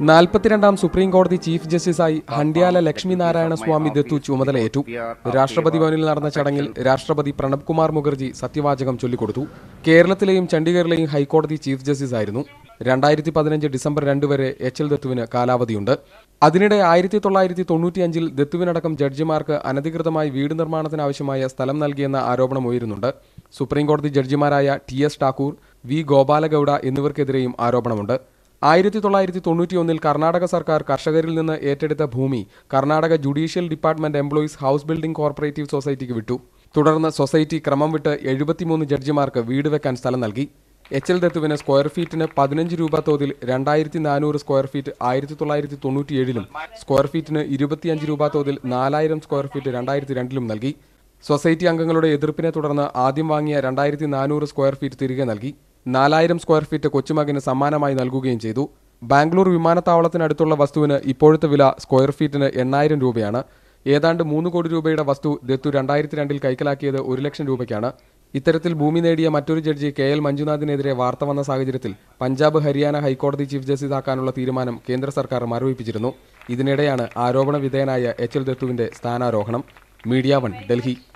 നാൽപ്പത്തിരണ്ടാം സുപ്രീം കോടതി ചീഫ് ജസ്റ്റിസായി ഹണ്ട്യാല ലക്ഷ്മി നാരായണ സ്വാമി ദത്തു ചുമതലയേറ്റു രാഷ്ട്രപതി ഭവനിൽ നടന്ന ചടങ്ങിൽ രാഷ്ട്രപതി പ്രണബ് കുമാർ മുഖർജി സത്യവാചകം ചൊല്ലിക്കൊടുത്തു കേരളത്തിലെയും ചണ്ഡീഗറിലെയും ഹൈക്കോടതി ചീഫ് ജസ്റ്റിസ് ആയിരുന്നു രണ്ടായിരത്തി പതിനഞ്ച് ഡിസംബർ രണ്ട് വരെ എച്ച് എൽ ദത്തുവിന് കാലാവധിയുണ്ട് അതിനിടെ ആയിരത്തി തൊള്ളായിരത്തി തൊണ്ണൂറ്റിയഞ്ചിൽ ദത്തുവിനടക്കം ജഡ്ജിമാർക്ക് അനധികൃതമായി വീട് നിർമ്മാണത്തിനാവശ്യമായ സ്ഥലം നൽകിയെന്ന ആരോപണം ഉയരുന്നുണ്ട് സുപ്രീം കോടതി ജഡ്ജിമാരായ T S Thakur V Gopala Gowda എന്നിവർക്കെതിരെയും ആരോപണമുണ്ട് ആയിരത്തി തൊള്ളായിരത്തി തൊണ്ണൂറ്റിയൊന്നിൽ കർണാടക സർക്കാർ കർഷകരിൽ നിന്ന് ഏറ്റെടുത്ത ഭൂമി Karnataka judicial department employees house building cooperative സൊസൈറ്റിക്ക് വിട്ടു തുടർന്ന് സൊസൈറ്റി ക്രമം വിട്ട് എഴുപത്തിമൂന്ന് ജഡ്ജിമാർക്ക് വീട് വെക്കാൻ സ്ഥലം നൽകി എച്ച് എൽ ദത്തുവിന് സ്ക്വയർ ഫീറ്റിന് പതിനഞ്ച് രൂപ തോതിൽ രണ്ടായിരത്തി നാനൂറ് സ്ക്വയർ ഫീറ്റ് ആയിരത്തി തൊള്ളായിരത്തി തൊണ്ണൂറ്റിയേഴിലും സ്ക്വയർ ഫീറ്റിന് ഇരുപത്തിയഞ്ച് രൂപ തോതിൽ നാലായിരം സ്ക്വയർ ഫീറ്റ് രണ്ടായിരത്തി രണ്ടിലും നൽകി സൊസൈറ്റി അംഗങ്ങളുടെ എതിർപ്പിനെ തുടർന്ന് ആദ്യം വാങ്ങിയ രണ്ടായിരത്തി നാനൂറ് സ്ക്വയർ ഫീറ്റ് തിരികെ നൽകി നാലായിരം സ്ക്വയർ ഫീറ്റ് കൊച്ചുമകന് സമ്മാനമായി നൽകുകയും ചെയ്തു ബാംഗ്ലൂർ വിമാനത്താവളത്തിനടുത്തുള്ള വസ്തുവിന് ഇപ്പോഴത്തെ വില സ്ക്വയർ ഫീറ്റിന് എണ്ണായിരം രൂപയാണ് ഏതാണ്ട് മൂന്ന് കോടി രൂപയുടെ വസ്തു ദത്തു രണ്ടായിരത്തി രണ്ടിൽ കൈക്കലാക്കിയത് ഒരു ലക്ഷം രൂപയ്ക്കാണ് ഇത്തരത്തിൽ ഭൂമി നേടിയ മറ്റൊരു ജഡ്ജി കെ എൽ മഞ്ജുനാഥിനെതിരെ വാർത്ത വന്ന സാഹചര്യത്തിൽ പഞ്ചാബ് ഹരിയാന ഹൈക്കോടതി ചീഫ് ജസ്റ്റിസ് ആക്കാനുള്ള തീരുമാനം കേന്ദ്ര സർക്കാർ മരവിപ്പിച്ചിരുന്നു ഇതിനിടെയാണ് ആരോപണ വിധേയനായ എച്ച് എൽ ദത്തുവിന്റെ സ്ഥാനാരോഹണം മീഡിയ വൺ ഡൽഹി